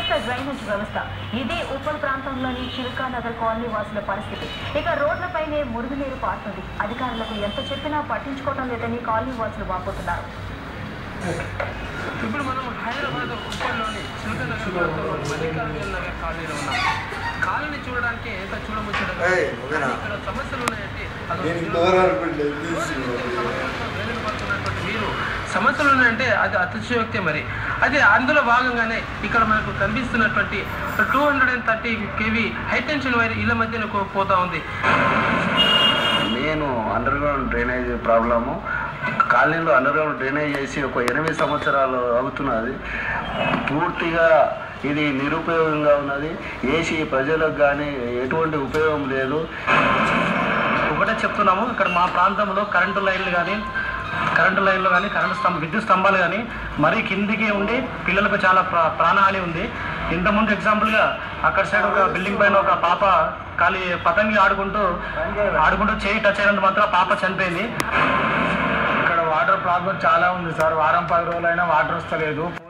కలుషిత డ్రైనేజ్ వ్యవస్థ ఇది ఉప్పల్ ప్రాంతంలోని చిలుకా నగర్ కాలనీ వాసుల పరిస్థితి ఇక రోడ్లపైనే మురుగునీరు పారుతుంది అధికారులకు ఎంత చెప్పినా పట్టించుకోవడం లేదని కాలనీ వాసులు వాపోతున్నారు ఇప్పుడు మనం హైదరాబాద్ ఉప్పల్లోని సిల్కనగర్ ప్రాంతంలోని మల్లికార్జున నగర్ కాలనీలో ఉన్నాం కాలనీ చూడడానికి ఎంత చూడముచ్చటగా ఏయ్, ఉంది. ఓకేనా? కానీ ఇక్కడ సమస్యలు ఉన్నాయంటే అదొక నేను చిన్న- డోర్ అనుకుంటలేదు రోజు నుంచి సమస్యలతో వేదన పడుతున్నటువంటి మీరు సమస్యలు ఉన్నాయంటే అది అతిశయోక్తే మరి అదే అందులో భాగంగానే ఇక్కడ మనకు కనిపిస్తున్నటువంటి two hundred and thirty KV high tension wire ఇళ్ల మధ్యన కో- పోతా ఉంది నేను అండర్ గ్రౌండ్ డ్రైనేజ్ ప్రాబ్లము కాలనీలో అండర్ గ్రౌండ్ డ్రైనేజ్ చేసి ఒక ఎనిమిది సంవత్సరాలు అవుతున్నది పూర్తిగా ఇది నిరుపయోగంగా ఉన్నది ఏసీ ప్రజలకు కానీ ఎటువంటి ఉపయోగం లేదు ఒకటే చెప్తున్నాము ఇక్కడ మా ప్రాంతంలో కరెంటు లైన్లు కానీ కరెంటు లైన్లు కానీ కరెంటు స్తంభ విద్యుత్ స్తంభాలు కానీ మరీ కిందికి ఉండి పిల్లలకు చాలా ప్రా ప్రాణహాని ఉంది ఇంతకుముందు ఎగ్జాంపుల్గా అక్కడ సైడ్ ఒక బిల్డింగ్ పైన ఒక పాప ఖాళీ పతంగి ఆడుకుంటూ ఆడుకుంటూ చేయి టచ్ అయినంత మాత్రం ఆ పాప చనిపోయింది ఇక్కడ వాటర్ ప్రాబ్లం చాలా ఉంది సార్ వారం పది రోజులైనా వాటర్ వస్తలేదు